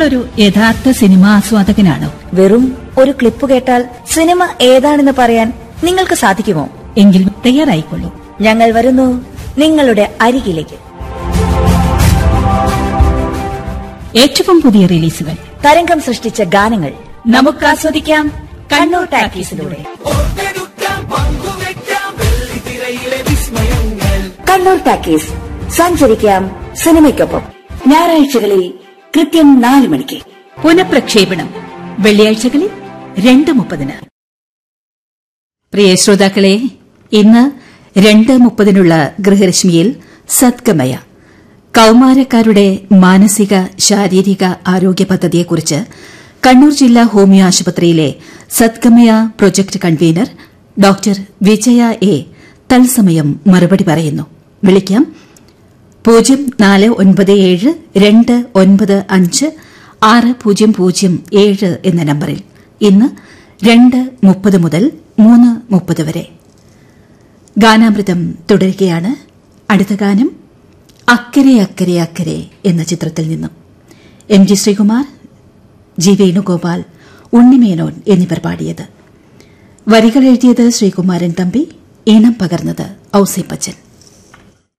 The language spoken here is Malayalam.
നിങ്ങളൊരു യഥാർത്ഥ സിനിമാ ആസ്വാദകനാണോ വെറും ഒരു ക്ലിപ്പ് കേട്ടാൽ സിനിമ ഏതാണെന്ന് പറയാൻ നിങ്ങൾക്ക് സാധിക്കുമോ എങ്കിൽ തയ്യാറായിക്കൊള്ളൂ ഞങ്ങൾ വരുന്നു നിങ്ങളുടെ അരികിലേക്ക് ഏറ്റവും പുതിയ റിലീസുകൾ തരംഗം സൃഷ്ടിച്ച ഗാനങ്ങൾ നമുക്ക് ആസ്വദിക്കാം കണ്ണൂർ ടാക്കീസിലൂടെ കണ്ണൂർ ടാക്കീസ് സഞ്ചരിക്കാം സിനിമയ്ക്കൊപ്പം ഞായറാഴ്ചകളിൽ കൃത്യം നാല് മണിക്ക് പുനഃപ്രക്ഷേപണം വെള്ളിയാഴ്ചകളിൽ രണ്ട് മുപ്പതിന് പ്രിയ ശ്രോതാക്കളെ ഇന്ന് രണ്ട് മുപ്പതിനുള്ള ഗൃഹരശ്മിയിൽ സദ്ഗമയ കൌമാരക്കാരുടെ മാനസിക ശാരീരിക ആരോഗ്യ പദ്ധതിയെക്കുറിച്ച് കണ്ണൂർ ജില്ലാ ഹോമിയോ ആശുപത്രിയിലെ Sadgamaya project convenor doctor Vijaya A തത്സമയം മറുപടി പറയുന്നു വിളിക്കാം പൂജ്യം നാല് ഒൻപത് ഏഴ് രണ്ട് ഒൻപത് അഞ്ച് ആറ് പൂജ്യം പൂജ്യം ഏഴ് എന്ന നമ്പറിൽ ഇന്ന് രണ്ട് മുപ്പത് മുതൽ മൂന്ന് മുപ്പത് വരെ ഗാനാമൃതം തുടരുകയാണ് അടുത്ത ഗാനം അക്കരെ അക്കരെ അക്കരെ എന്ന ചിത്രത്തിൽ നിന്നും M G Sreekumar G Venugopal Unni Menon എന്നിവർ പാടിയത് വരികൾ എഴുതിയത് ശ്രീകുമാരൻ തമ്പി ഈണം പകർന്നത് ഔസേപ്പച്ചൻ